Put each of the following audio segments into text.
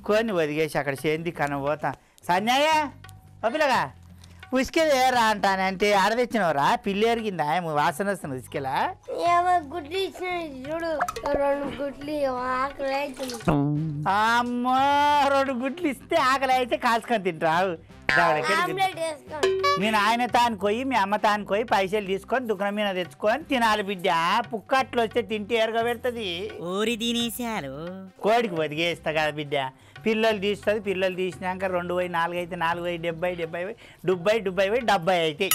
కోడిని వదిగేసి అక్కడ చేంది కన పోతా సన్యాయ పిల్లగా ఉసుకెళ్ళి ఏరా అంటానంటే ఆడ తెచ్చినవరా పిల్లి ఎరిగిందా ఏమో వాసన వస్తుంది ఉసుకెలా ఏమో గుడ్లు ఇచ్చిన చూడు రెండు గుడ్లు ఆకలి అవుతుంది అమ్మో రెండు గుడ్లు ఇస్తే ఆకలి అయితే కాల్చుకొని తింటావు ఆమ్లెట్ వేసుకోండి మీ నాయన తాను పోయి మీ అమ్మ తాను పోయి పైసలు తీసుకొని దుకాణం మీద తెచ్చుకొని తినాలి బిడ్డ పుక్కట్లు వస్తే తింటే ఎరగ పెడుతుంది ఊరి తినేసాలు కోడికి బతికేస్తా కదా బిడ్డ పిల్లలు తీస్తుంది పిల్లలు తీసినాక రెండు పోయి నాలుగు అయితే నాలుగు పోయి డెబ్బై డెబ్బై పోయి డుబ్బై డుబ్బై పోయి డెబ్బై అయితే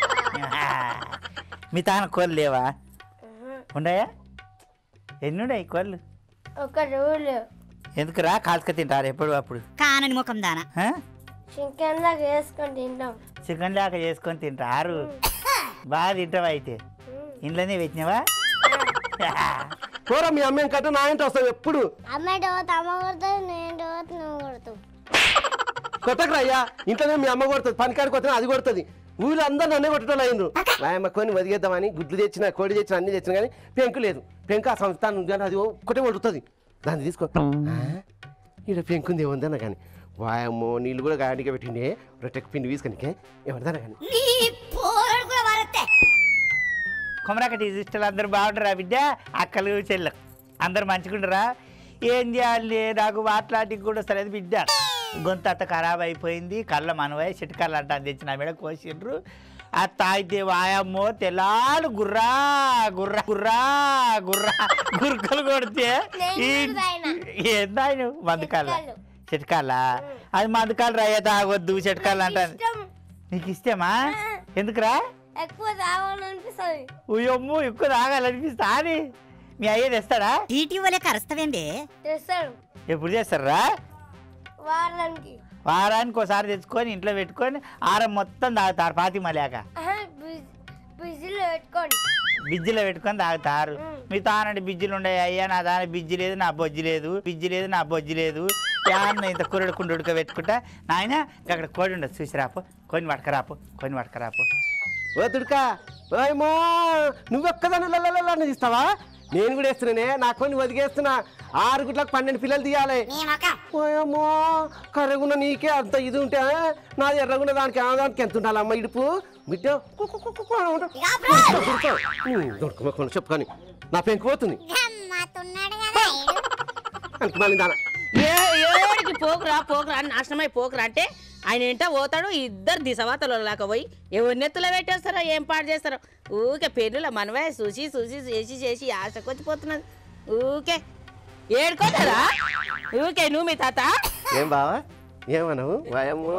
మీ తాన కోళ్ళు లేవా ఉండయా ఎన్ని ఉన్నాయి కోళ్ళు ఒక రూలు ఎందుకురా కాల్చుక తింటారు ఎప్పుడు అప్పుడు కానని ముఖం దానా ఆ? చికెన్ లాగా వేసుకొని తింటాం చికెన్ లాగా చేసుకొని తింటారు బాగా తింటావా అయితే ఇంట్లోనే పెట్టినావా పోరా మీ అమ్మేం కట్ట నా ఇంటి వస్తావు ఎప్పుడు అమ్మాయి పోతే అమ్మ కొడుతుంది నేను పోతే నువ్వు కొడతావు కొట్టకరా అయ్యా ఇంట్లోనే మీ అమ్మ కొడుతుంది పనికాడికి వస్తే అది కొడుతుంది ఊళ్ళో అందరు నన్నే కొట్టడం అయిండ్రు వాయమ్మ కొని వదిగేద్దామని గుడ్లు తెచ్చిన కోడి తెచ్చిన అన్ని తెచ్చిన కానీ పెంకు లేదు పెంకు ఆ సంస్థానం ఉంది కానీ అది ఒక్కటే కొడుతుంది దాన్ని తీసుకో ఆ? ఈడ పెంకుంది ఏముందన్న కానీ వాయమ్మో నీళ్ళు కూడా గాడిగా పెట్టిండే రొట్టెకి పిండి వీసుకనికే ఎవరిదన్నా కానీ కొమరాకటి సిస్టర్లు అందరూ బాగుంటారా బిడ్డ అక్కలు చెల్లె అందరు మంచిగుండరా ఏం చేయాలి నాకు మాట్లాడికి కూడా సరే బిడ్డ గొంతు అత్త ఖరాబ్ అయిపోయింది కళ్ళ మనవై చిటికల్లు అంట తెచ్చిన మీద కోసిండ్రు ఆ తాగితే వాయమ్మో తెల్లాడు గుర్రా గుర్రా గుర్రా గుర్రా గుర్కలు కొడితే నేను ఈ- కూడా తాగినా. ఏం తాగిన మందుకాళ్ళ చిట్కాలు. చిట్కాల అది మందుకాలు రయ్య తాగొద్దు చిట్కాలు అంటాను ఇష్టం నీకు ఇష్టమా ఎందుకురా ఎక్కువ తాగాలనిపిస్తుంది ఉయ్యమ్ము ఎక్కువ తాగాలనిపిస్తా అని మీ అయ్య తెస్తాడా టీటీ వాళ్ళే కరుస్తావేంది తెస్తాడు ఎప్పుడు చేస్తారా వారానికి వారానికి ఒకసారి తెచ్చుకొని ఇంట్లో పెట్టుకొని ఆరం మొత్తం తాగుతారు పాతిమ లేక ఆహా, బిజ్- బిజీలో పెట్టుకోండి బిజ్జిలో పెట్టుకొని తాగుతారు మీ తానంటే బిజ్జిలు ఉండే అయ్యా నా దాని బిజ్జి లేదు నా బొజ్జి లేదు బిజ్జి లేదు నా బొజ్జి లేదు యాన్న ఇంత కురడు కుండు ఉడక పెట్టుకుంటా నాయన అక్కడ కోడి ఉండదు చూసి రాపు కొన్ని పట్టుకరాపు కొన్ని పట్టుకరాపు ఓ దుడుకా ఓయమ్మో నువ్వు ఒక్కదాన్ని తీస్తావా నేను కూడా వేస్తున్నానే నా కొన్ని వదిగేస్తున్నా ఆరు గుట్లకు పన్నెండు పిల్లలు తీయాలి ఓయమ్మో కర్రగున్న నీకే అంత ఇది ఉంటే ఆ? నాది ఎర్రగున్న దానికి ఆ దానికి ఎంత ఉండాలమ్మ ఇడుపు బిడ్డ కు కు కు కు కు అని ఉంటా. దొరుకో. ఉమ్, దొరుకో, కొన్ని చెప్పు కానీ నా పెంకు పోతుంది అందుకు మళ్ళీ దాన ఏ ఏడికి పోకురా పోకురా అని నాశనమై పోకురా అంటే ఆయన ఏంటో పోతాడు ఇద్దరు దిశవాతలు లాగా పోయి ఎవరి నెత్తులో పెట్టేస్తారో ఏం పాడు చేస్తారో ఊకే పెళ్ళిలో మనవే చూసి చూసి చేసి చేసి ఆశకు వచ్చిపోతున్నది ఊకే ఏడుకోతారా ఊకే నువ్వు మీ తాత ఏం బావా ఏమన్నావు వాయమ్మో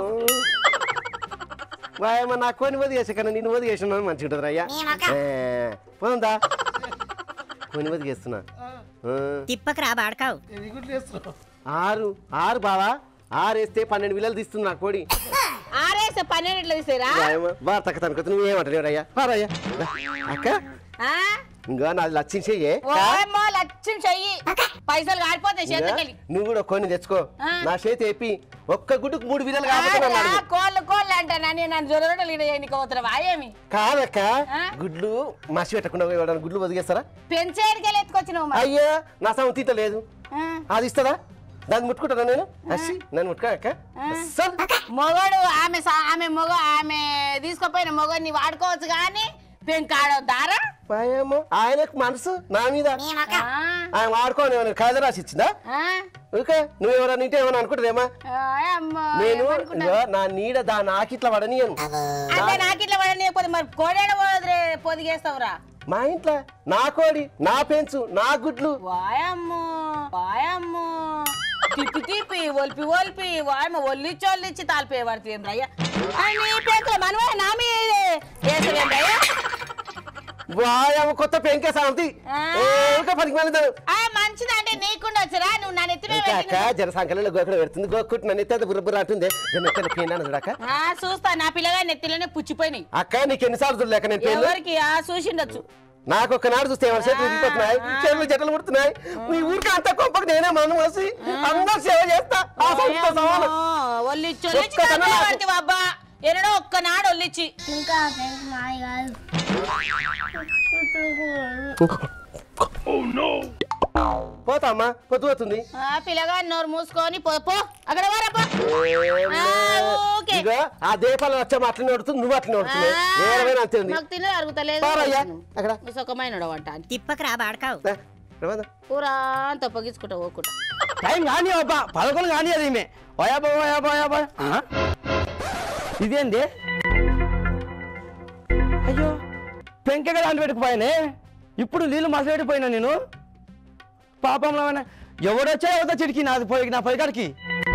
వాయమ్మ నా కొని వదిగేసా కన్నా నిన్ను వదిగేసిన మంచిగా ఉంటుంది అయ్యా పోందా కొని వదిగేస్తున్నా ఆ. తిప్పకరా బాడకావు ఆరు ఆరు బావా ఆరు వేస్తే పన్నెండు విలలు తీస్తుంది నా కోడి ఆరేసే పన్నెండు ఇట్లా తీసేరా వాయమ్మ బా తక్క తనకొద్దు నువ్వు ఏమంటావు అయ్యా పారయ్యా దా. అక్క ఆ? ఇంకా నాది లచ్చించేయే ఓయమ్మో లక్ష్యం చెయ్యి పైసలు కాడిపోతాయి చేతకెళ్ళి నువ్వు కూడా కొన్ని తెచ్చుకో ఆ. నా చేతి వేపి ఒక్క గుడ్డుకు మూడు విలలు కాబట్టి అన్నాడు కోళ్ళు కోళ్ళు అంటానా నేను నన్ను జొరగడలు ఎన్నిక పోతున్నావా ఏమి కాదక్క ఆ? గుడ్లు మసి పెట్టకుండా ఎవడన్నా గుడ్లు వదిగేస్తారా పెంచేడికెళ్ళి ఎత్తుకొచ్చినావు మరి అయ్యా నా సమ తీత లేదు ఆ. అది ఇస్తుందా దాన్ని ముట్టుకుంటానా నేను అసి నన్ను ముట్టుకోక అస్సలు మొగడు ఆమె సా- ఆమె మొగ ఆమె తీసుకుపోయిన మొగని వాడుకోవచ్చు కానీ పెంకాడో దారా భయము ఆయనకు మనసు నా మీద ఆ, ఆయన వాడుకోని ఏమైనా కాదు రాసి ఇచ్చిందా ఆ, ఓకే నువ్వు ఎవరైనా ఇంటే ఏమైనా అనుకుంటుందేమా ఆ, అమ్మో, నేను ఏమనుకున్నావు? ఇగో నా నీడ దా నాకిట్లా పడనీయను అంటే నాకు ఇట్లా పడనీయకపోతే మరి కోడేడ పోదురే పొదిగేస్తావురా మా ఇంట్లో నా కోడి నా పెంచు నా గుడ్లు వాయమ్మో వాయమ్మో తిప్పి తిప్పి ఒలిపి ఒలిపి వాయమ్మ ఒల్లిచ్చి ఒల్లిచ్చి తాలిపోయే పడుతుంది ఏం రయ్య నీ పెంకుల మనవే నా మీద వేసేవేం రయ్య వాయమ్మ కొత్త పెంకే సాంతి ఆ. ఇంకా పనికి మళ్ళీ ఆ మంచిది అంటే నీకుండా వచ్చరా నువ్వు నా నెత్తిన ఇంకా అక్క జన సంఖ్యలో గోకడ పెడుతుంది గోక్కుట్టు నన్ను ఎత్తే బుర్ర బుర్ర అంటుంది దాన్ని ఎక్కడ పేనాను చూడక ఆ చూస్తా నా పిల్లగా నెత్తిలోనే పుచ్చిపోయినాయి అక్క నీకు ఎన్నిసార్లు చూడలేక నేను పేర్లు ఎవరికి ఆ చూసిండొచ్చు నాకు ఒక్కనాడు చూస్తే ఎవరి చేతులు విరిగిపోతున్నాయి చేతులు జట్టలు పుడుతున్నాయి మీ ఊరికి అంత కొంపకి నేనే మనం వచ్చి అందరు సేవ చేస్తా ఆ సంస్థ సమానం ఒల్లిచ్చి ఒల్లిచ్చి ఒక్కదన్నా నాకు- పడుతుంది అబ్బా ఎన్నడో ఒక్కనాడు ఒల్లిచ్చి ఇంకా ఫ్రెండ్స్ మాది కాదు పోతా అమ్మా పొద్దు పోతుంది ఆ పిల్లగా నోరు మూసుకొని పో పో అక్కడ పోరా పో ఆ, ఓకే ఇగో ఆ దీపాలు వచ్చే అట్లనే నడుతుంది నువ్వు అట్లనే నడుతున్నావు ఏమైనా అంతే ఉంది నాకు తిన అరుగుతలేదు పారయ్యా అక్కడ సుఖమైన వంట అని తిప్పకరా బాడకావు దా, రవాణా. కూర అంత పొగించుకుంటా పోకుంటా టైం కానీ అబ్బా పదకొండు కానీ అది ఈమె ఓయాబా ఓయాబా ఓయాబా ఆ? ఇదేంది అయ్యో పెంకగా దాంట్లో పెట్టుకుపోయానే ఇప్పుడు నీళ్ళు మసలెట్టిపోయినా నేను పాపంలో ఎవడొచ్చా ఎవరితో చిడికి నాది పోయి నా పొయ్యికాడికి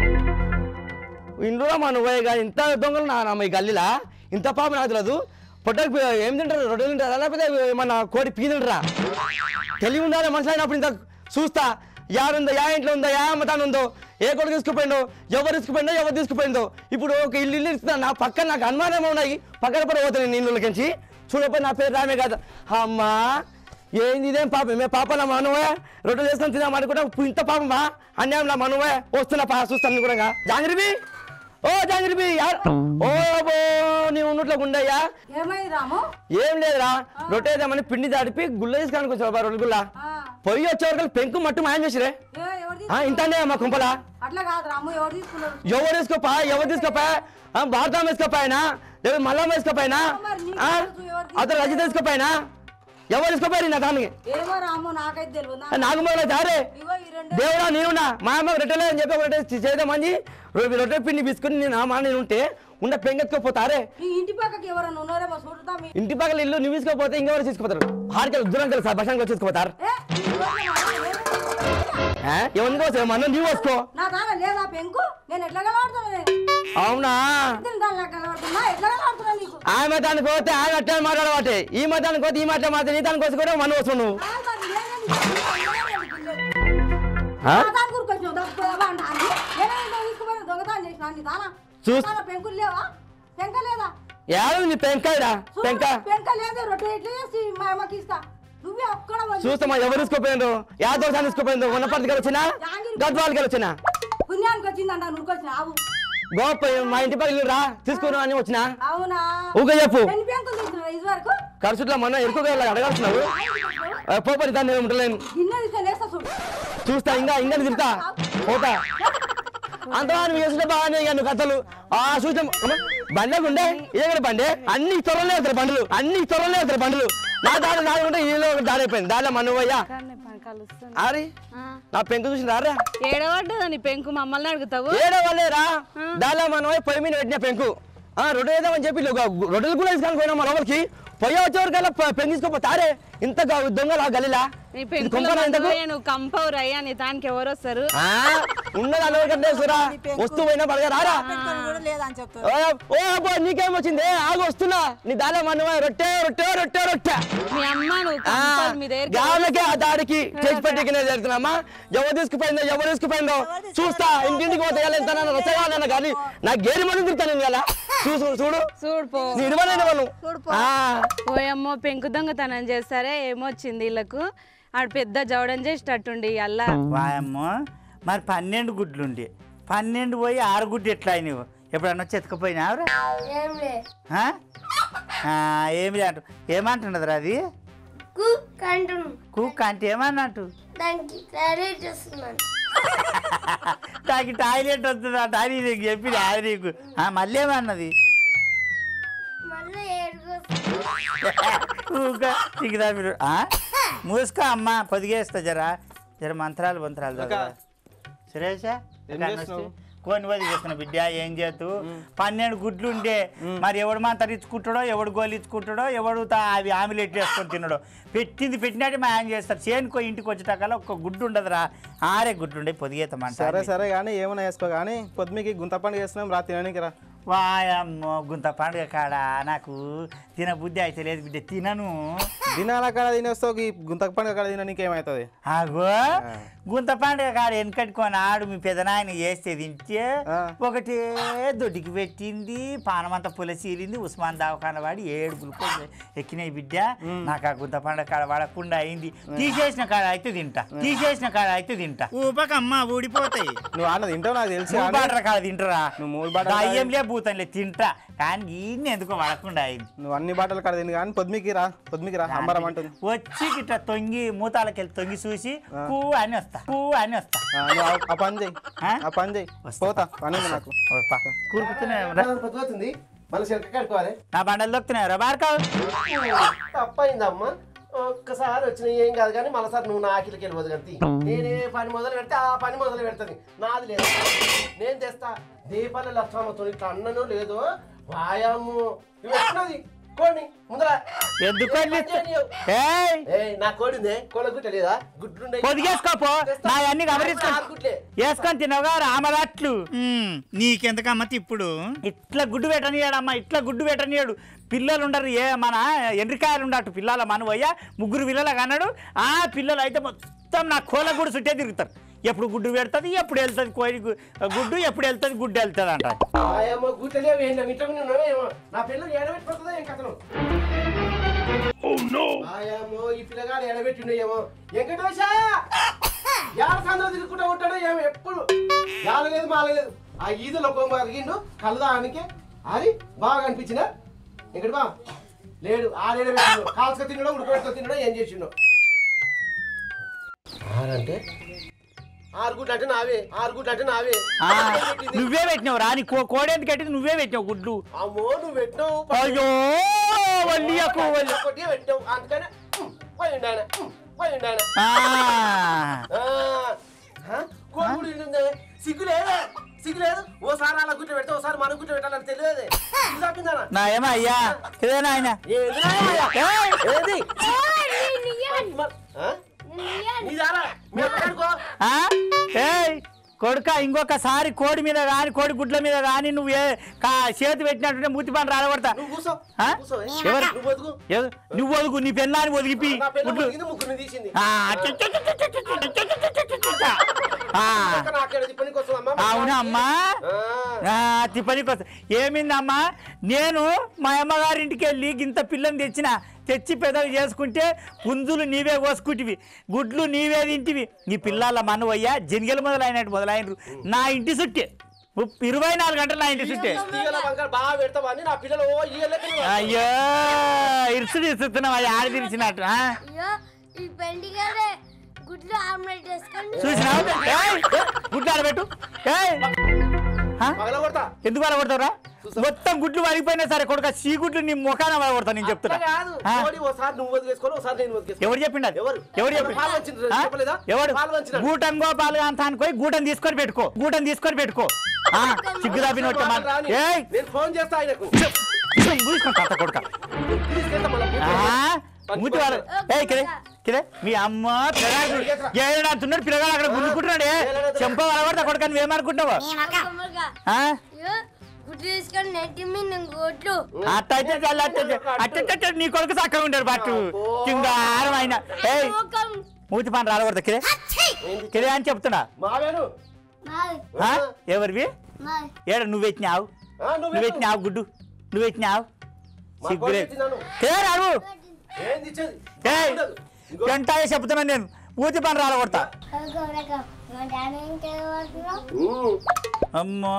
ఇంట్లో మా నువ్వే కానీ ఇంత దొంగలు నా నా ఈ గల్లీలా ఇంత పాపం నాకు తెలియదు పొట్టకు ఏం తింటారు రొట్టెలు తింటారా లేకపోతే మన కోడి పీ తింటారా తెలివి ఉండాలి మనుషులు అయినప్పుడు ఇంత చూస్తా యారుందో యా ఇంట్లో ఉందో యా అమ్మతాను ఉందో ఏ కొడుకు తీసుకుపోయిందో ఎవరు తీసుకుపోయిందో ఎవరు తీసుకుపోయిందో ఇప్పుడు ఒక ఇల్లు ఇల్లు ఇస్తున్నా నా పక్కన నాకు అనుమానం ఉన్నాయి పక్కన పడి పోతాను నేను ఇల్లులకించి చూడపోయి నా పేరు రామే కాదు అమ్మా ఏంది ఇదేం పాపం మే పాప నా మనవే రొట్టెలు చేసుకొని తిన్నాం అనుకుంటా ఇంత పాపమా అన్యాయం నా మనవే వస్తున్నా పా చూస్తాను కూడా జాంగ్రీబి ఓ జాంగ్రీబి యార్ ఓ బో నీ ఉన్నట్లో గుండయ్యా ఏమైంది రాము ఏం లేదురా రొట్టె వేద్దామని పిండి దాడిపి గుల్ల తీసుకొని వచ్చావు బా రొట్టె గుల్ల పొయ్యి వచ్చే వరకు పెంకు మట్టు మాయం చేసిరే ఏ, ఎవరు తీ- ఆ, ఇంతనే మా కుంపలా అట్లా కాదు రాము ఎవరు తీసుకున్నారు ఎవరు వేసుకోపా ఎవరు తీసుకోపా భారతం వేసుకోపాయనా ఎవరు మల్లం వేసుకోపాయనా మరి నీకు తెలుసు ఎవరు అతను రజిత వేసుకోపాయనా ఎవరు తీసుకోపోయారు నా దానికి ఏమో రాము నాకైతే తెలియదు నా- నాకు మొదలు జారే ఇగో ఈ రెండు దేవుడా నేనున్నా మా అమ్మ రొట్టెలే అని చెప్పి రొట్టె చేద్దామని రొట్టె రొట్టె పిండి తీసుకుని నేను ఆ మా నేను ఉంటే ఉండే పెంగెత్తుకోపోతారే ఈ ఇంటి పక్కకి ఎవరన్నా ఉన్నారేమో చూడతా మీ ఇంటి పక్కల ఇల్లు నువ్వు తీసుకోపోతే ఇంకెవరు తీసుకుపోతారు హారికలు దూరం కలిసి బస్టాండ్కి వచ్చి తీసుకుపోతారు ఏ, ఈ ఇంట్లో ఎవరు- ఆ? ఎవరిని కోసం మనం నీవు వసుకో నా దాన లేదా పెంకు నేను ఎట్లా కలవాడుతున్నా నేను అవునా ఇద్దరు దాని నాకు కలవాడుతున్నా ఎట్లా కలవాడుతున్నా నీకు ఆమె దానికి పోతే ఆమె అట్లా మాట్లాడబట్టే ఈ మతానికి పోతే ఈ మాట మాట్లాడి నీ దానికి వచ్చి కూడా మనం వస్తావు నువ్వు ఆ, మరి నేనే నీకు తెలియదు. ఆ? నా దాని గురికి వచ్చినావు దొంగపోయావా అంట అని. నేనే ఇంట్లో తీసుకుపోయిన దొంగతనం చేసిన నీ దాన చూస్- దాన పెంకులు లేవా పెంక లేదా ఏడు నీ పెంకాయరా చూడు, పెంక పెంక లేదు రొట్టె ఎట్లా చేసి మా అమ్మకి ఇస్తా నువ్వే ఒక్కడ వచ్చి చూస్తామా ఎవరు తీసుకుపోయిండ్రు యా దోసాన్ని తీసుకుపోయిండ్రు ఉన్నపర్తికి వచ్చినా గద్వాలకి వచ్చినా పుణ్యానికి వచ్చిందంట నువ్వుకొచ్చిన ఆవు గోప మా ఇంటి పక్కన ఇల్లు రా తీసుకున్నా అని వచ్చినా అవునా ఊగా చెప్పు ఎన్ని పెంకులు తీసుకున్నావు ఇది వరకు ఖర్చుట్లో మొన్న ఎరుకుగా అడగాల్సినావు పోపడి దాన్ని నేను ఉండలేను గిన్నె తీసుకొని వేస్తా చూడు చూస్తా ఇంకా ఇంకా తిరుగుతా పోతా అంతగా నువ్వు చేసిన బాగానే ఇక నువ్వు కథలు ఆ చూసాం బండే ఉండే ఇదే కూడా బండే అన్ని త్వరలో వెళ్తారు బండ్లు అన్ని త్వరలో వెళ్తారు బండ్లు నా దారి నాది ఉంటే ఈలో ఒకటి దారి అయిపోయింది దారిలో మనవయ్యా అరే నా పెంకు చూసి రారా ఏడవడ్డదా నీ పెంకు మమ్మల్ని అడుగుతావు ఏడో వాళ్ళేరా దానిలో మనవయ్య పొయ్యి మీద పెట్టిన పెంకు ఆ రొట్టె వేద్దామని చెప్పి ఒక రొట్టెలు కూడా తీసుకొని పోయినా మన లోపలికి పొయ్యి వచ్చేవరకల్లా పెంకు తీసుకోపోతారే ఇంత గా- దొంగలా గలీలా నీ ఇది పెంకులో కొంపనా ఇంతకు మందువయ్య, నువ్వు కంపవు రయ్యా నీ దానికి ఎవరు వస్తారు ఆ, ఉన్నది అలవకంటే సురా వస్తువు పోయినా పడగా రారా ఓ ఓ అబ్బో నీకేం వచ్చింది ఆగు వస్తున్నా నీ దాలో మనవ రొట్టె రొట్టె రొట్టె రొట్టె మీ అమ్మ నువ్వు ఆ, కంపలు మీ దగ్గరికి గాలకే ఆ దాడికి చేసి పెట్టికినే జరుగుతున్నామా ఎవరు తీసుకుపోయిందో ఎవరు తీసుకుపోయిందో చూస్తా ఇంటింటికి పోతే ఎలా ఎంత రసగాలన్న కానీ నా గేరి మంది తిరుగుతాను నేను ఇలా చూసు చూడు చూడు పో నీ ఇరవై వాళ్ళు ఆ, పోయమ్మో పెంకు దొంగతనం చేస్తారే ఏమొచ్చింది వీళ్ళకు ఆడు పెద్ద జవడం చేసేటట్టుండి అల్లా వాయమ్మో మరి పన్నెండు గుడ్లు ఉండి పన్నెండు పోయి ఆరు గుడ్లు ఎట్లా అయినవు ఎప్పుడన్నా వచ్చి ఎత్తుకుపోయినావురా ఏం లే ఆ? ఆ, ఏమి లేదు ఏమంటున్నదిరా అది కుక్ అంటును కుక్ అంటే ఏమన్నట్టు దానికి క్లారిటీ చేస్తున్నాను నాకు టాయిలెట్ వస్తుందట అని నీకు చెప్పింది అది నీకు ఆ, మళ్ళీ ఏమన్నది మళ్ళీ ఏడుగు ఊగా దిగుదా మీరు ఆ? మూసుకో అమ్మ పొదిగేస్తా జరా జర మంత్రాలు మంత్రాలు చదవరా. సురేషా ఏం చేస్తున్నావు? కోని వదిలేస్తున్నా బిడ్డ ఏం చేతు పన్నెండు గుడ్లు ఉండే మరి ఎవడు మంతరి ఇచ్చుకుంటాడో ఎవడు గోలు ఇచ్చుకుంటాడో ఎవడు తా- అవి ఆమ్లెట్ వేసుకొని తినడో పెట్టింది పెట్టినట్టు మా ఆయన చేస్తారు చేనుకో ఇంటికి వచ్చేటాకల్లా ఒక్క గుడ్డు ఉండదురా ఆరే గుడ్లు ఉండే పొదిగేతమంట సరే సరే కానీ ఏమైనా వేసుకో కానీ పొద్దుమికి గుంత పండుగ చేస్తున్నాం రా తినడానికి రా వాయమ్మో గుంత పండుగ కాడ నాకు తిన బుద్ధి అయితే లేదు బిడ్డ తినను దినాల కాడ తినేస్తావు ఈ గుంత పండుగ కాడ తిన నీకేమవుతుంది ఆగో గుంత పండుగ కాడ వెనకట్టుకొని ఆడు మీ పెదనాయన చేస్తే తింటే ఆ. ఒకటే దొడ్డికి పెట్టింది పానమంతా పులసీలింది ఉస్మాన్ దవాఖాన వాడి ఏడు గ్లూకోజ్ ఎక్కినాయి బిడ్డ నాకు ఆ గుంత పండుగ కాడ వాడకుండా అయింది తీసేసిన కాడ అయితే తింటా తీసేసిన కాడ అయితే తింటా ఊపకమ్మ ఊడిపోతాయి నువ్వు అన్న తింటావు నాకు తెలుసు మూడు కానీ బాటల కాడ తింటరా నువ్వు మూడు బాటల కాడ- దయ్యంలే భూతంలే తింటా కానీ ఈయన్ని ఎందుకో వాడకుండా అయింది నువ్వు అన్ని బాటలు కాడ తిని కానీ పొద్దుమికి రా పొద్దుమికి రా అంబరం అంటుంది వచ్చి ఇట్లా తొంగి మూతాలకెళ్ళి తొంగి చూసి కూ అని వస్తా కూ అని వస్తా ఆ, నువ్వు ఆ- ఆ పని చేయి ఆ? ఆ పని చేయి పోతా పని ఉంది నాకు ఓ, పా. కూరుకుతున్నాయి పొద్దుపోతుంది మళ్ళీ చెక్క కట్టుకోవాలి నా బండలు దొక్కుతున్నాయి రా బార్కావు తప్పైందమ్మా ఒక్కసారి వచ్చిన ఏం కాదు కానీ మళ్ళీసారి నువ్వు నా ఆకిలికి వెళ్ళిపోదు కానీ నేనే పని మొదలు పెడితే ఆ పని మొదలు పెడుతుంది నాది లేదు నేను తెస్తా దీపాల లక్ష్మమ్మతో ఇట్లా అన్నను లేదో వాయాము ఇవి ఎట్లున్నది కోడి ముందర ఎందుకు వదిలిస్తా- ఏయ్ ఏయ్, నా కోడి ఉందే కోళ్ళ గుట్ట లేదా గుడ్లుండే పొదిగేసుకోపో నా అన్ని గమనిస్తా ఆరు గుడ్లే వేసుకొని తినవుగా రామరాట్లు నీకెందుకమ్మ ఇప్పుడు ఇట్లా గుడ్డు పెట్టనియాడమ్మా ఇట్లా గుడ్డు పెట్టనియాడు పిల్లలు ఉండరు ఏ మన ఎండ్రికాయలు ఉండటు పిల్లల మనవయ్య ముగ్గురు పిల్లలు కన్నాడు ఆ పిల్లలు అయితే మొత్తం నా కోల కూడా చుట్టే తిరుగుతారు ఎప్పుడు గుడ్డు పెడుతుంది ఎప్పుడు వెళ్తుంది కోడి గు- గుడ్డు ఎప్పుడు వెళ్తుంది గుడ్డు వెళ్తుంది అంట వాయమ్మ గుట్టలే వేయండి ఇంట్లో ఉన్నావేమో నా పిల్లలు ఎడబెట్టుకుంటుందో ఏం కథను వాయమ్మో ఈ పిల్లగాడు ఎడబెట్టిండేమో వెంకటేశ యాడ సందులో తిరుగుకుంటూ ఉంటాడో ఏమో ఎప్పుడు యాలలేదు మాలలేదు ఆ ఈదులో కొమ్మ అరిగిండు కలదానికి అది బాగా అనిపించిన ఇక్కడ బా లేడు ఆడేడ పెట్టిండు కాల్చుక తిన్నాడో ఉడకబెట్టుకో తిన్నాడో ఏం చేసిండో ఆరంటే ఆరు గుడ్లు అంటే నావే ఆరు గుడ్లు అంటే నావే ఆ, నువ్వే పెట్టినావు రాని కోడి ఎందుకు కట్టింది నువ్వే పెట్టినావు గుడ్లు అమ్మో నువ్వు పెట్టినావు అయ్యో వల్లియకు వల్లి కొట్టిగా పెట్టావు అందుకనే ఉమ్, పోయిండు ఆయన ఉమ్, పోయిండు ఆయన ఆ, ఆ, హ? కోడి గుడి ఉందే సిగ్గు లేదా సిగ్గు లేదు ఓసారి అలా గుట్ట పెడితే ఓసారి మన గుట్ట పెట్టాలని తెలియదు సిగ్గు తప్పిందానా నా ఏమో అయ్యా ఇదేనా ఆయన ఏంది నాయనా? ఏయ్! ఏంది నేను ఇయ్యను. మ- ఆ? నేను ఇయ్యను. నీ దారా మీ అక్కడికో ఆ? ఏయ్ కొడుక ఇంకొకసారి కోడి మీద కానీ కోడి గుడ్ల మీద కానీ నువ్వు ఏ కా చేతి పెట్టినట్టుంటే మూతి పని రాలగొడతా నువ్వు కూసో ఆ? కూసో ఎవరు? నువ్వు బతుకు ఏ- నువ్వు ఒదుగు నీ పెన్నాన్ని ఒదిగిపి నా పిల్ల గుడ్లు ముగ్గురు ముగ్గురిని తీసింది ఆ, చి- చి- చి- చి- చి- చి- చి- చి- చి- చి- చి- చి- చి. ఆ, నాకేడ పనికి వస్తుందమ్మా అవునా అమ్మా ఆ. ఆ, తిప్పని కోసం ఏమిందమ్మా నేను మా అమ్మగారింటికి వెళ్ళి గింత పిల్లని తెచ్చిన తెచ్చి పెదవి చేసుకుంటే పుంజులు నీవే కోసుకుంటివి గుడ్లు నీవే తింటివి నీ పిల్లల మనవయ్య జనిగలు మొదలైనట్టు మొదలైనరు నా ఇంటి చుట్టే ఉప్- ఇరవై నాలుగు గంటలు నా ఇంటి చుట్టే తీగల వంకర బాగా పెడతావని నా పిల్లలు ఓ ఈగలకి అయ్యో ఇరుసుడు ఇస్తున్నావు అది ఆడి తెరిచినట్టు ఆ? అయ్యో ఈ పెండిగాడే గుడ్లు ఆమ్లెట్ వేసుకొని చూసినావు ఏయ్, గుడ్లు ఆడబెట్టు ఏయ్. ఆ? పగల కొడతా ఎందుకు అలా మొత్తం గుడ్లు వరిగిపోయినా సరే కొడుక సీ గుడ్లు నీ ముఖాన కొడతా నేను చెప్తున్నా అట్లా కాదు ఆ? కోడి ఓసారి నువ్వు వదిలేసుకోవాలి ఒకసారి నేను వదిలేసుకోవాలి ఎవరు చెప్పిండు అది? ఎవరు? ఎవరు ఎవరు పాలు వంచిండ్రు? చెప్పిండు ఆ? చెప్పలేదా? ఎవడు పాలు వంచినాడు. గూటం గోపాలు అంత అనుకోయి గూటం తీసుకొని పెట్టుకో గూటం తీసుకొని పెట్టుకో ఆ, సిగ్గు తప్పినట్టు మాటలు రాని. ఏయ్ నేను ఫోన్ చేస్తా ఆయనకు మూసుకొని తాత కొడుక తీసుకెళ్తా మళ్ళా ఆ, మూతి వాడు ఏయ్ కిరే కిరే మీ అమ్మ పిల్లగాడు ఏడాడుతున్నాడు పిల్లగాడు అక్కడ గుంజుకుంటున్నాడు ఏ చెంప వలగొడతా కొడుక నువ్వేమనుకుంటావు కమ్మగా. ఆ? అయ్యో గుడ్లు తీసుకొని నెట్టి మీద నేను గుడ్లు అట్ట అయితే చాలు, అట్ట అయితే. అట్ట అయితే చాలు, నీ కొడుకు చక్కగా ఉంటాడు పట్టు కింగారం ఆయన ఏయ్ ముఖం మూతి పని రాలకూడదు కిరే కిరే అని చెప్తున్నా మావేను నాది ఆ? ఎవరివి నాది ఏడ నువ్వు ఎత్తినావు ఆ, నువ్వు నువ్వు ఎత్తినావు గుడ్డు నువ్వు ఎత్తినావు మా సిగ్గులే కోడి తిన్నాను. కిరే రాడు ఏంది ఇచ్చేది ఏయ్ ఉండదు. ఇగో, గంట చెప్తున్నా నేను మూతి పని రాలగొడతా అగో రకం మా డాడీ ఇంకేం పడుతున్నావు ఉమ్. అమ్మా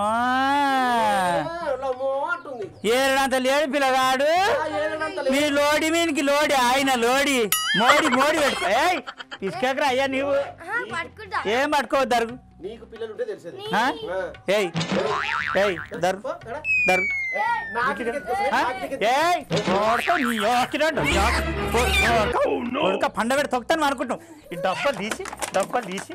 ఆ, లమ్మో అంటుంది ఏడంత లేడు పిల్లగాడు ఆ, ఏడనంత మీ లోడి మీనికి లోడి ఆయన లోడి మోడి మోడి పెట్టుకో ఏయ్ తీసుకెక్కరా అయ్యా నీవు పట్టుకుంటా ఏం పట్టుకోవద్దు దరుగు నీకు పిల్లలు ఉంటే తెలిసేది ఆ? ఆ. ఏయ్ ఏయ్ దరుగు పో, ఎడా. దరుగు ఏ, నాకు టికెట్ కోసం, ఆ? నాకు టికెట్ ఏయ్ కొడతా నీ ఆకినాడు, నీ ఆకి- కొ- కొడతా. కొడుక పండ పెట్టి తొక్కుతాను అనుకుంటాం ఈ డబ్బలు తీసి డబ్బలు తీసి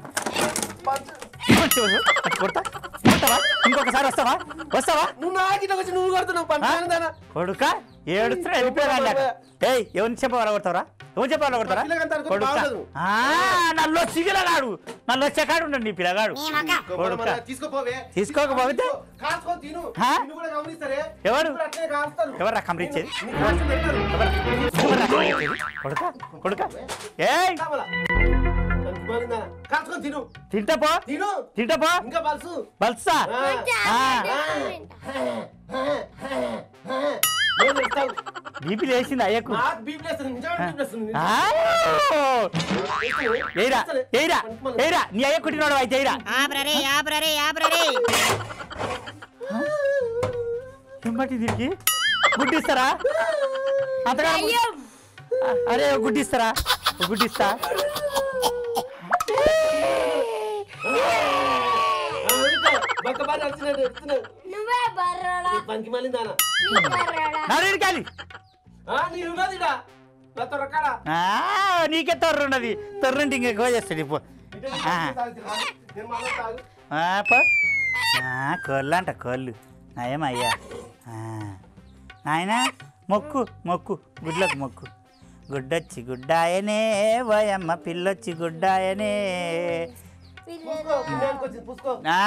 మంచి రోజు. అటు కొడతా కొడతావా ఇంకొకసారి వస్తావా వస్తావా నువ్వు నాకు ఇట్లా వచ్చి నువ్వు కడుతున్నావు పంచాను దానా కొడుక ఏడుస్తున్నా వెళ్ళిపోయాడు ఏయ్ ఎవరిని చెప్పవాల కొడతారా ఎవరు చెప్పవాల కొడతారా పిల్లగంత అనుకో కొడుక బాగోదు. ఆ, నన్ను వచ్చి పిల్లగాడు నన్ను వచ్చేకాడు ఉండడు నీ పిల్లగాడు కొడుక తీసుకోపోవే తీసుకోకపోతే? కాల్చుకొని తిను ఆ? నిన్ను కూడా గమనిస్తారే ఎవరు? నిన్ను కూడా అట్లనే కాల్స్తారు. ఎవర్రా కమరిచ్చేది నీ కాల్చి పెడతారు. ఎవర్రా కమరిచ్చేది కొడుక కొడుక ఏయ్ కావాలా? దానికి మారిందా? కాల్చుకొని తిను తింటపో తిను తింటపో ఇంకా పలుసు బల్సా ఆ. ఆ, ఏం చేస్తావు? బీపీ లేచింది అయ్యకు నాకు బీపీ లేస్తుంది నిజంగా బీపీ లేస్తుంది ఆ, ఏయ్రా ఏయ్రా ఏయ్రా నీ అయ్య కుట్టినోడు అయితే ఏయ్రా ఆబ్రరే ఆబ్రరే ఆబ్రరే ఏం పట్టి దీనికి గుడ్డు ఇస్తారా అంతగా అరే ఒక గుడ్డిస్తారా ఒక గుడ్డిస్తా బక్క బాగా నడుస్తున్నాడు ఎడుతున్నాడు నువ్వే బర్రోడా పనికి మళ్ళీ దానా నీ బర్రోడా నరేడికాలి నేను ఉన్నది ఇడా నా తొరకాడ నీకే తొర్రు ఉన్నది తొర్రుంటే ఇంక ఎక్కువ చేస్తుంది పో ఆ. నేను మళ్ళీ తాగు ఆ, పో ఆ, కోళ్ళు అంట కోళ్ళు నయమయ్యా ఆ. నాయనా మొక్కు మొక్కు గుడ్లకు మొక్కు గుడ్డొచ్చి గుడ్డాయనే ఓయమ్మ పిల్లొచ్చి గుడ్డాయనే పూసుకో పుణ్యానికి వచ్చింది పూసుకో ఆ?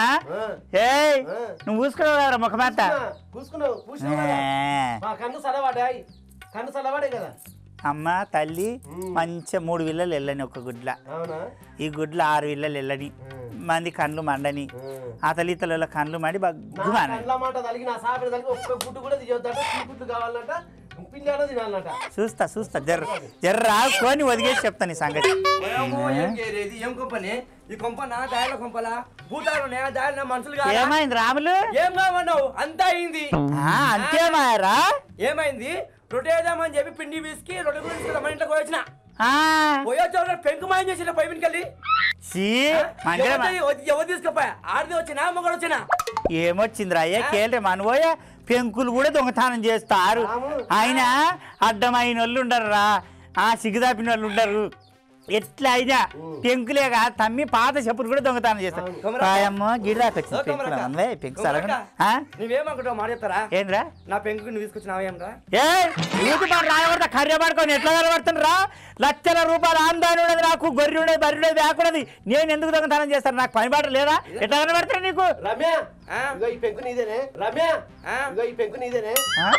ఏయ్ నువ్వు పూసుకున్నావు ముఖమంతా పూసుకున్నావు పూసినావు కదా మా కన్ను సలవాడాయి కన్ను సలవాడే కదా అమ్మ తల్లి మంచిగా మూడు విల్లలు వెళ్ళని ఒక గుడ్ల అవునా ఈ గుడ్ల ఆరు విల్లలు వెళ్ళని మంది కండ్లు మండని అతలి ఇతల కండ్లు మండి నా బగ్గుమాన కండ్ల మాట తలిగి నా సాపిడి తలిగి ఒక్క గుడ్డు కూడా తీయొద్దట ఈ గుడ్డు కావాలంట పిల్లాడ తినాలన్నట చూస్తా చూస్తా జర్ర జర్ర రాసుకొని వదిలేసి చెప్తాను ఈ సంగతి ఏమో, ఏం చేయలేదు ఏం కొంపని ఈ కొంప నా దారిలో కొంపలా భూతాలు నా దారిలో మనుషులు కాదా? ఏమైంది రాములు ఏం కామన్నావు అంతా అయింది ఆ, అంతేమాయరా ఏమైంది రొట్టె వేద్దామని చెప్పి పిండి పిసికి రొట్టె గురించి మన ఇంట్లోకి వచ్చిన ఆ, పోయొచ్చు పెంకు మాయం చేసిన పై వెళ్ళి చీ, మంచిగా మా- ఎవరు తీసుకుపోయా ఆడిది వచ్చినా మొగడు వచ్చినా ఏమొచ్చిందిరా అయ్యే కేళ్ళే మనబోయ పెంకులు కూడా దొంగతనం చేస్తారు ఆయన అడ్డమైన వాళ్ళు ఉండరురా ఆ సిగ్గుదాపిన వాళ్ళు ఉండరు ఎట్లా అయినా పెంకులే కాదు తమ్మి పాత చెప్పులు కూడా దొంగతనం చేస్తారు కొమరక్క. రాయమ్మ గిడిదాకొచ్చింది ఓ పెంకులు కొమరక్క. మనవే పెంకు సలగ కొమరక్క. నువ్వేమనుకుంటావు మాట చెప్తారా ఏంద్రా నా పెంకు నువ్వు తీసుకొచ్చినావా ఏమరా ఏ ఊటి పాటు రాయబడతా కర్రె పడుకొని ఎట్లా కనబడుతుండ్రా లక్షల రూపాయలు ఆందాని ఉండదు నాకు గొర్రె ఉండదు బర్రె ఉండదు వేకున్నది నేను ఎందుకు దొంగతనం చేస్తాను నాకు పని బాట లేదా ఎట్లా కనబడతాను నీకు రమ్య ఆ? ఇగో ఈ పెంకు నీదేనే రమ్య ఆ? ఇగో ఈ పెంకు నీదేనే ఆ?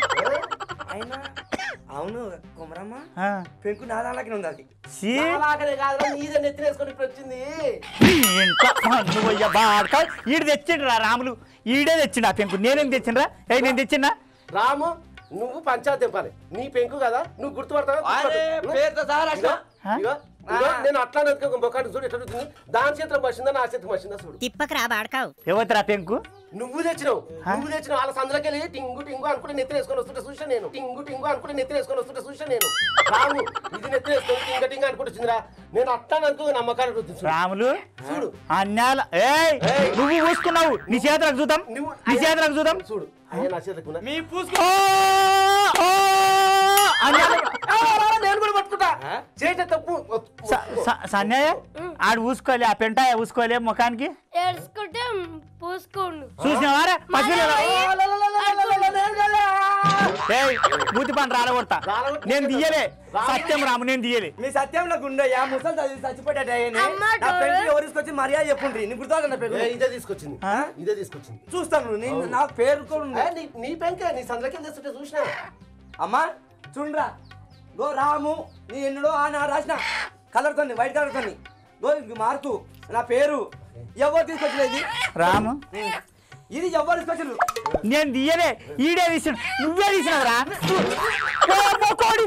అయినా అవును కుమరమ్మ ఆ. పెంకు నా దాంట్లోకి ఉంది అది ఛీ, నాలాగనే కాదురా నీదే నెత్తినేసుకొని ఇప్పుడు వచ్చింది ఈ ఇంట్లో మన్ను పోయ్య బాడక ఈడు తెచ్చిండ్రా రాములు ఈడే తెచ్చిండు ఆ పెంకు నేనేం తెచ్చిండ్రా ఏ నేను తెచ్చినా రాము నువ్వు పంచాయతీ తెంపాలి నీ పెంకు కదా నువ్వు గుర్తుపడతావా అరే గుర్తుపట్టు. పేరుతో సహా రాసిన ఆ? ఇగో, ఇగో, నేను అట్లా నెత్తుకో బొక్కాడు చూడు ఎట్లా చూస్తుంది దాని చేతిలో వచ్చిందా నా చేతికి వచ్చిందా చూడు తిప్పకరా బాడకావు ఎవరిరా పెంకు నువ్వు తెచ్చినావు నువ్వు తెచ్చిన వాళ్ళ సందులోకి వెళ్ళి టింగు టింగు అనుకుంటే నెత్తి వేసుకొని వస్తుంటే చూసా నేను టింగు టింగు అనుకుంటే నెత్తి వేసుకొని వస్తుంటే చూసా నేను రాము ఇది నెత్తి వేసుకొని టింగ టింగ అనుకుంటే వచ్చిందిరా నేను అట్లా అనుకో నమ్మకాలు రుద్దు చూడు. రాములు చూడు అన్యాల ఏయ్ నువ్వు చూసుకున్నావు నీ చేతులకు చూద్దాం నువ్వు నీ చేతులకు చూద్దాం చూడు అయ్యా నా చేతికి ఉన్నా. మీ పూసుకో ఓ, ఓ, అన్యాల. ఆ, నేను కూడా పట్టుకుంటా చేసే తప్పు స- స- సన్నయ్య ఆడు ఊసుకోలే ఆ పెంట ఊసుకోలే ముఖానికి ఏడ్చుకుంటే పూసుకోండు చూసినవారా పసిపిల్ల ఏయ్ మూతి పంట రాలగొడతా రాలగొట్టి నేను తీయలే రాలగొట్టి- సత్యం రాము నేను తీయలే మీ సత్యంలో గుండయ్యా ముసలి చదివి చచ్చిపోయాడు అమ్మ నా చూడు. పెంకు ఎవరు తీసుకొచ్చి మర్యాద చెప్పుండ్రి నీ గుర్తు నా పేరు ఏ, ఇదే తీసుకొచ్చింది ఆ? ఇదే తీసుకొచ్చింది చూస్తాను నేను నా పేరు కూడా ఉంది. ఏ, నీ- నీ పెంకే నీ సందులోకి తెస్తుంటే చూసినా అమ్మా చూడరా గో రాము నీ ఎన్నడో ఆ నా రాసిన కలర్ తోని వైట్ కలర్ తోని గో ఇది మార్కు నా పేరు ఎవరు తీసుకొచ్చలేదు రాము ఇది ఎవరు తీసుకొచ్చారు నేను తీయలే ఈడే తీసిన నువ్వే తీసినవరా కోడి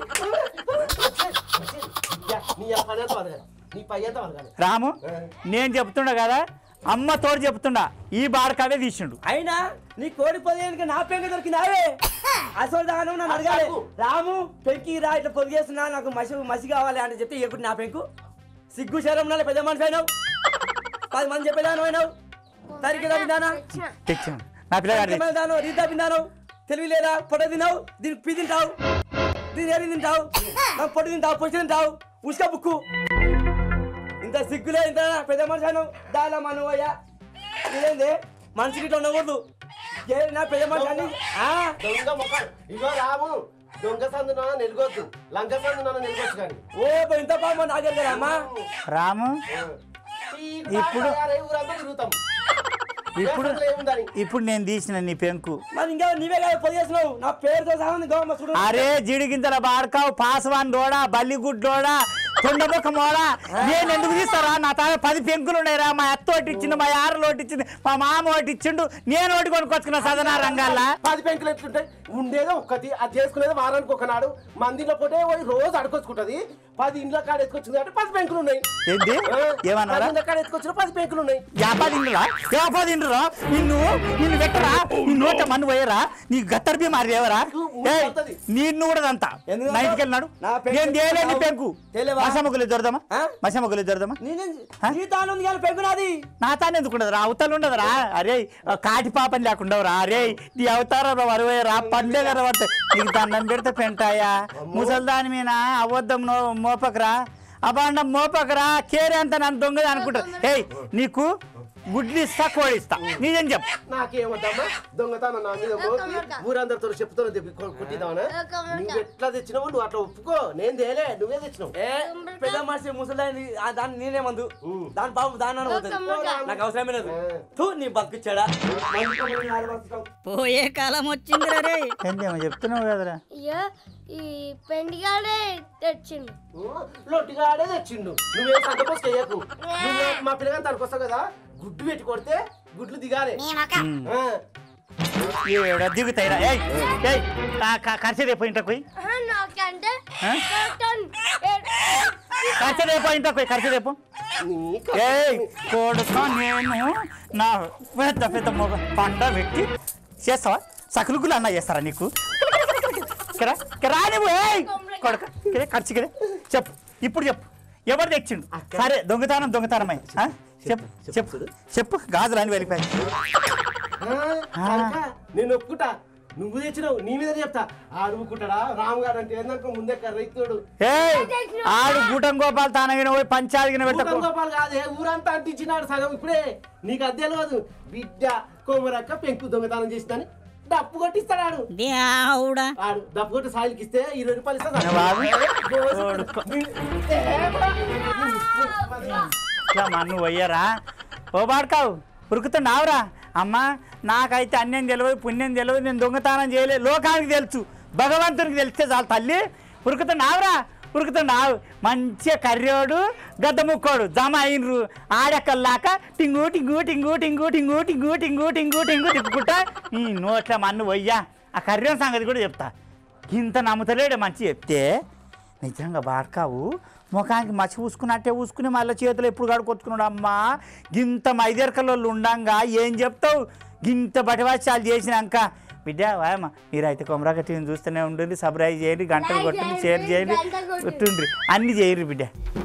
యా, నీ ఆ పని అంతా వదగాలి. నీ పై అంతా వదగాలి. రాము నేను చెప్తుండా కదా అమ్మ తోడు చెప్తుండా ఈ బాడకావే తీసిండు అయినా నీ కోడి పొదిగానికి నా పెంక దొరికినావే అసలు దాను నన్ను అడగాలి రాము పెంకి రా ఇట్లా పొదిగేస్తున్నా నాకు మసి మసి కావాలి అని చెప్తే ఎప్పుడు నా పెంకు సిగ్గు శరం నాలే పెద్ద మనిషి అయినావు పది మంది చెప్పేదాను అయినావు తరికి తగ్గిందానా తెచ్చాను నా పిల్లగాడు తెచ్చి- దాను రీతి తగ్గిందాను తెలివి లేదా పొట్ట తిన్నావు దీనికి పీ తింటావు దీని ఏది తింటావు నాకు పొట్టు తింటావు పొచ్చి తింటావు ఉసుక బుక్కు ఇంత సిగ్గులే ఇంత పెద్ద మనిషి అయినావు దాలా మనవయ్యా ఇదేంది మనిషికి ఇట్లా ఉండకూడదు ఏ నా పెద్ద మనిషి అని ఆ, దొంగ ముఖం ఇగో రాము దొంగ సందు నాన్న నిలగొద్దు లంక సందు నాన్న నిలగొచ్చు కానీ ఓ ఇంత బాగా నాగరు కదా అమ్మా రాము ఇప్పుడు ఇప్పుడు- ఊరంతా తిరుగుతాం ఇప్పుడు దేశంలో ఏముందని ఇప్పుడు నేను తీసిన నీ పెంకు మరి ఇంకా నీవే కదా పొదిగేసినావు నా పేరుతో సహా ఉంది గోమ చూడు అరే జిడిగింతల బాడకావు పాసవాన్ డోడా బల్లిగుడ్డోడా తొండముఖమోడా నేను ఎందుకు తీస్తారా నా తాను పది పెంకులు ఉన్నాయిరా మా అత్త ఒకటి ఇచ్చిండు మా ఆరు ఒకటి ఇచ్చింది మా మామ ఒకటి ఇచ్చిండు నేను ఒకటి కొనుక్కొచ్చుకున్నా సదనా రంగాల్లో పది పెంకులు ఎట్లుంటాయి ఉండేదో ఒక్కటి అది చేసుకునేది వారానికి ఒకనాడు మందిలో పోతే పోయి రోజు అడుకొచ్చుకుంటది పది ఇండ్ల కాడ ఎత్తుకొచ్చింది అంటే పది పెంకులు ఉన్నాయి ఏంటి ఆ, ఏమన్నారా పది ఇండ్ల కాడ ఎత్తుకొచ్చిన పది పెంకులు ఉన్నాయి యాపాదిండ్రా యాపాదిండ్రా నిన్ను నిన్ను పెట్టరా నీ నోట మన్ను పోయరా నీ గత్తర్ బీమారి లేవరా ఏయ్, అవుతుంది. నిన్ను కూడా అంతా ఎందుకు నా ఇంటికి వెళ్ళినాడు నా పెంకు నేను తేలేని తెచ్చావు. పెంకు తేలేవా? మసమ్మగులు దొరదమా ఆ? మసమ్మగులు దొరదమా నేనే ఆ? నీ తాను ఉంది కానీ పెంకు నాది నా తాను ఎందుకు ఉండదురా అవతల ఉండదురా అరే కాటి పాపని లేకుండా అరే నీ అవతారం అరవై రా పండే కదా పడతాయి నీకు దండం పెడితే పెంటాయా ముసల్దాని మీద అబద్ధం నో మోపకరా అబాండం మోపకరా కేరే అంత నన్ను దొంగది అనుకుంటా ఏయ్ నీకు గుడ్లు ఇస్తా కోడి ఇస్తా నీదేం చెప్పు నాకేమొద్దమ్మా దొంగతనం నా మీద మోపి ఊరందరితో చెప్తాను కొట్టిద్దామనా ఒక మాట. నువ్వు ఎట్లా తెచ్చినావు నువ్వు అట్లా ఒప్పుకో నేను తేలే నువ్వే తెచ్చినావు ఏ పెద్ద మనిషి ముసలి దాన్ని నేనే మందు దాని పాపం దాని అన్న పోతుంది నాకు అవసరమే లేదు తూ నీ బతికిచ్చాడా పోయే కాలం వచ్చింది రే ఏందేమో చెప్తున్నావు కదరా అయ్యో ఈ పెండిగాడే తెచ్చిండు లొట్టిగాడే తెచ్చిండు నువ్వేం సంత పోసి చెయ్యకు నువ్వు మా పిల్లగాని తనకొస్తావు కదా గుడ్డు పెట్టి కొడితే గుడ్లు దిగాలి ఆ. ఏడా దిగుతాయిరా ఏయ్ ఏయ్ ఖర్చు రేపు ఇంటకు పోయి ఆహా, నాకంటే ఆ? కరెక్ట్ ఖర్చు రేపు ఇంటకు పోయి ఖర్చు రేపు నీ ఏయ్ కొడుక నేను నా పెద్ద పెద్ద మొగ పండ పెట్టి చేస్తావా సకులుకులు అన్న చేస్తారా నీకు కిరా కిరా నువ్వు ఏయ్ కొడుక కిరే ఖర్చు కిరే చెప్పు ఇప్పుడు చెప్పు ఎవరు తెచ్చిండు సరే దొంగతనం దొంగతనమై ఆ? చెప్పు చెప్పు చెప్పు గాజులు అని వెళ్ళిపోయి ఆ, కనుక నేను ఒప్పుకుంటా నువ్వు తెచ్చినావు నీ మీద చెప్తా ఆడుకుంటాడా రామ్ గారు అంటే ఏందనుకో ముందే రైతుడు ఏయ్ ఆడు గూటం గోపాల్ తానగిన పోయి పంచాదిగిన పెట్టకు గోపాల్ కాదే ఊరంతా అంటించినాడు సగం ఇప్పుడే నీకు అద్దె తెలియదు బిడ్డ కోమరక్క పెంకు దొంగతనం చేసిందని డప్పు కొట్టిస్తాడు ఆడు దేవుడా ఆడు డప్పు కొట్టి సాయిల్కి ఇస్తే ఇరవై రూపాయలు ఇస్తా బాబు. రోజు- ఇట్లా మన్ను పోయ్యరా ఓ బాడకావు ఉరుకుతున్నావురా అమ్మా నాకైతే అన్యం తెలియదు పుణ్యం తెలియదు నేను దొంగతనం చేయలేదు లోకానికి తెలుసు భగవంతునికి తెలిస్తే చాలు తల్లి ఉరుకుతున్నావురా ఉరుకుతున్నావు మంచిగా కర్రోడు గద్ద ముక్కోడు జమ అయినరు ఆడెక్కల్లాక టింగు టింగు టింగు టింగు టింగు టింగు టింగు టింగు టింగు తిప్పుకుంటా ఈ నోట్ల మన్ను పోయ్యా ఆ కర్యం సంగతి కూడా చెప్తా ఇంత నమ్ముతలేడు మంచి చెప్తే నిజంగా బాడకావు ముఖానికి మసి పూసుకున్నట్టే పూసుకుని మళ్ళీ చేతులు ఎప్పుడు కడుకొచ్చుకున్నాడు అమ్మా గింత మైదెరకల్లో ఉండంగా ఏం చెప్తావు గింత బటివాచాలు చేసినాక బిడ్డ వాయమ్మ మీరైతే కొమరాక టీవీని చూస్తూనే ఉండండి సబ్స్క్రైబ్ చేయండి గంటలు కొట్టండి షేర్ చేయండి కొట్టుండ్రి అన్ని చేయరు బిడ్డ